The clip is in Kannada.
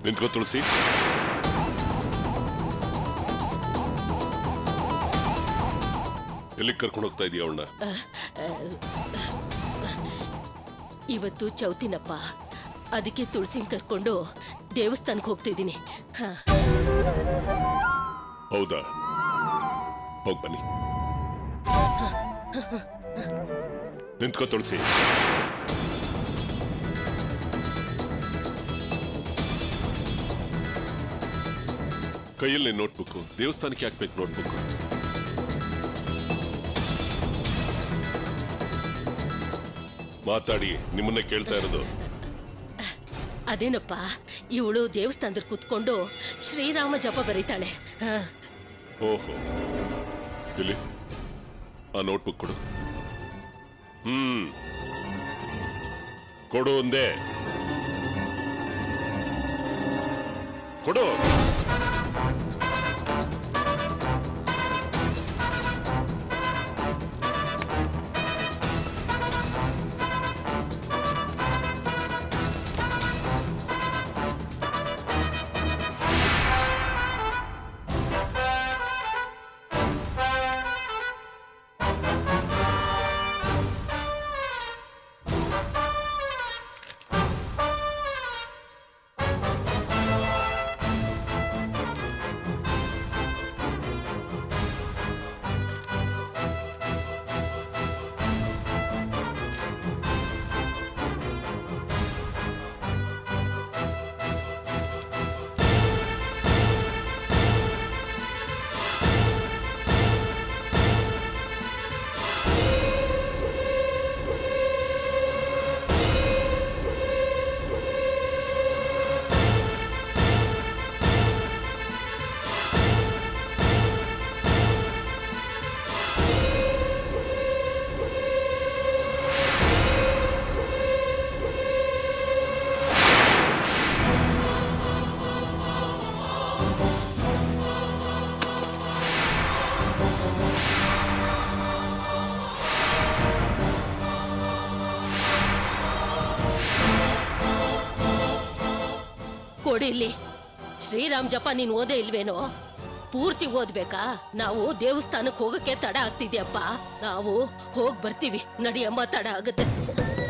ನಿಂತ್ಕೋ ತುಳಸಿ ಎಲ್ಲಿಗೆ ಕರ್ಕೊಂಡು ಹೋಗ್ತಾ ಇದೀಯ ಅವಳನ್ನ ಇವತ್ತು ಚೌತಿನಪ್ಪ ಅದಕ್ಕೆ ತುಳಸಿನ್ ಕರ್ಕೊಂಡು ದೇವಸ್ಥಾನಕ್ಕೆ ಹೋಗ್ತಿದ್ದೀನಿ ಹಾ ಹೌದಾ ಹೋಗ್ ಬನ್ನಿ ನಿಂತ್ಕೋ ತುಳಸಿ ಕೈಯಲ್ಲಿ ನೋಟ್ಬುಕ್ ದೇವಸ್ಥಾನಕ್ಕೆ ಹಾಕ್ಬೇಕು ನೋಟ್ಬುಕ್ ಮಾತಾಡಿ ನಿಮ್ಮನ್ನ ಕೇಳ್ತಾ ಇರೋದು ಅದೇನಪ್ಪ ಇವಳು ದೇವಸ್ಥಾನದಲ್ಲಿ ಕೂತ್ಕೊಂಡು ಶ್ರೀರಾಮ ಜಪ ಬರೀತಾಳೆ ಹಾ ಓಹೋ ಇಲ್ಲಿ ಆ ನೋಟ್ಬುಕ್ ಕೊಡು ಹ್ಮ್ ಕೊಡು ಒಂದೇ ಕೊಡು ಕೊಡಿ ಇಲ್ಲಿ ಶ್ರೀರಾಮ್ ಜಪ ನೀನ್ ಓದೇ ಇಲ್ವೇನೋ ಪೂರ್ತಿ ಓದ್ಬೇಕಾ ನಾವು ದೇವಸ್ಥಾನಕ್ಕೆ ಹೋಗಕ್ಕೆ ತಡ ಆಗ್ತಿದ್ಯಪ್ಪ ನಾವು ಹೋಗ್ ಬರ್ತೀವಿ ನಡಿಯಮ್ಮ ತಡ ಆಗುತ್ತೆ